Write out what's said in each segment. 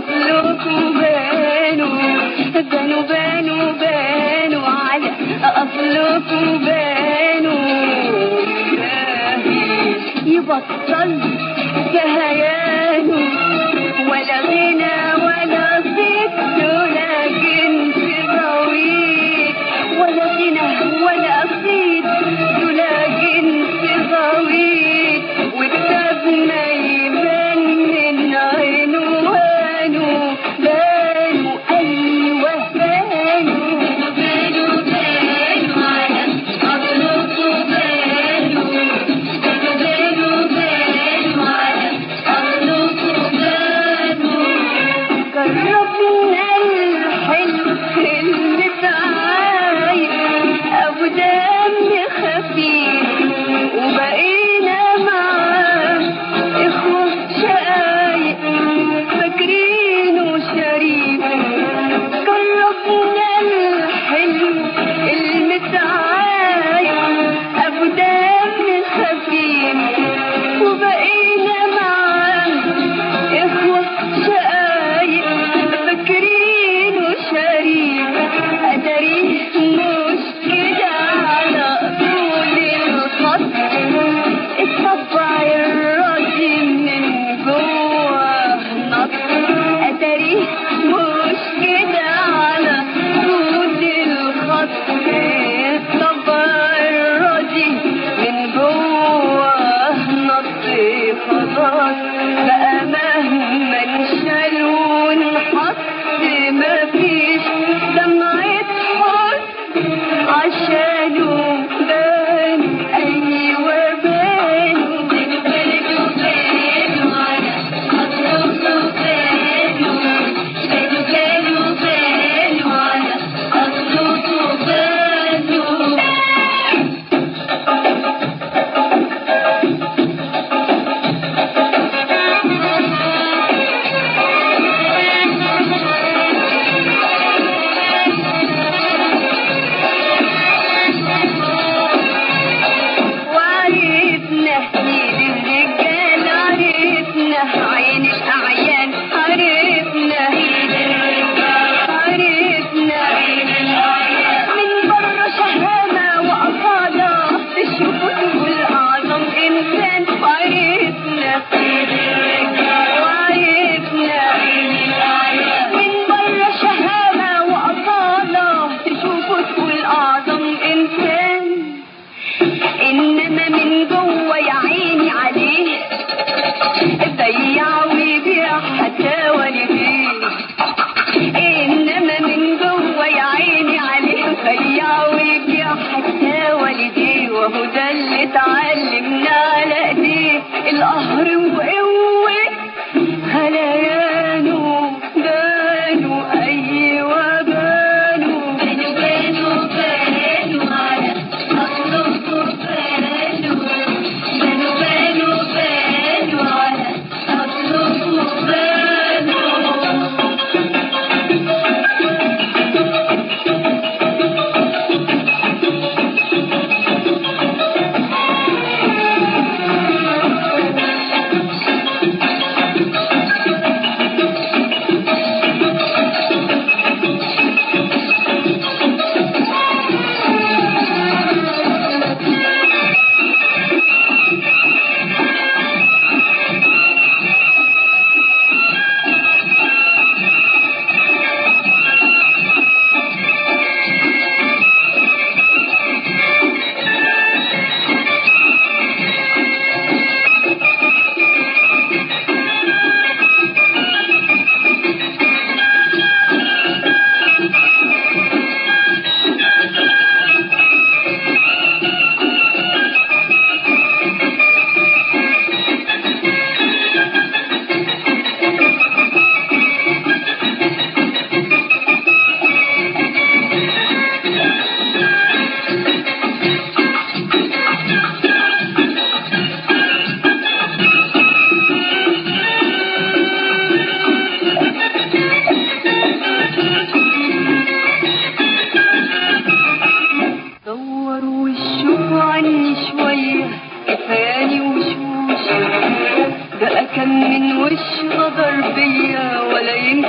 أصلكم بانوا بانوا بانوا بانوا على أصلكم بانوا إلهي يبطل كهيانه ولا غنى ولا صيت ولا جنس غويط ولا غنى ولا صيت ولا جنس غويط والكتاب ما يبان من عينه هانوا بانوا أيوه بانوا بانوا بانوا على أصلكم بانوا بانوا بانوا على أصلكم بانوا جربنا الحلو المتعايق أبو دم خفيف وبقينا معاه إخوة شقايق فاكرينه شريف جربنا الحلو المتعايق أبو دم خفيف وبقينا معاه إخوة شقايق فاكرين وشريك أدري مش كده على طول الخط الطبع الراضي من جوه نط أدري مش كده على طول الخط الطبع الراضي من جوه نط خلاص بقى مهما نشال ونحط مفيش دمعة حزن عشانه بان أيوة بانوا بانوا بانوا على أصله بانوا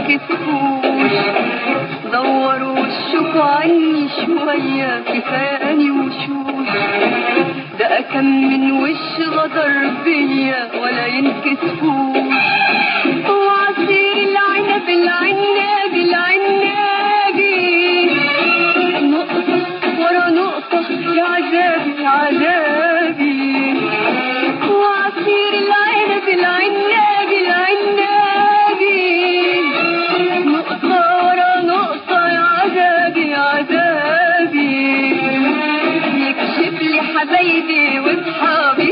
ينكسفوش دوروا وشكوا عني شوية كفاني وشوش ده كم من وش غدر بيا ولا ينكسفوش وعصير العنب العناب العنابي نقطة ورا نقطة يا عذابي عذابي وعصير العنب العناب العنابي نقطة ورا نقطة يا عذابي عذابي يكشف لي حبايبي واصحابي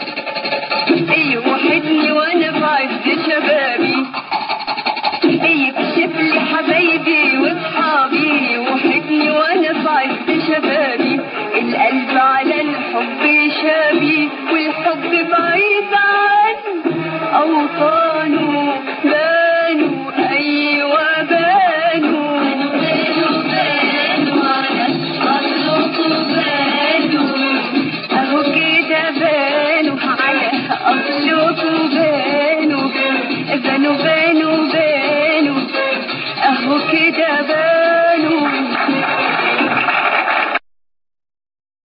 يوحدني وانا في عز شبابي يكشف لي حبايبي واصحابي يوحدني وانا في عز شبابي القلب على الحب شابي والحب بعيد عن اوطانه بانوا ايوه بانوا بانوا على اصله بانوا اهو كده بانوا على اصله بانوا بانوا بانوا بانوا اهو كده بانوا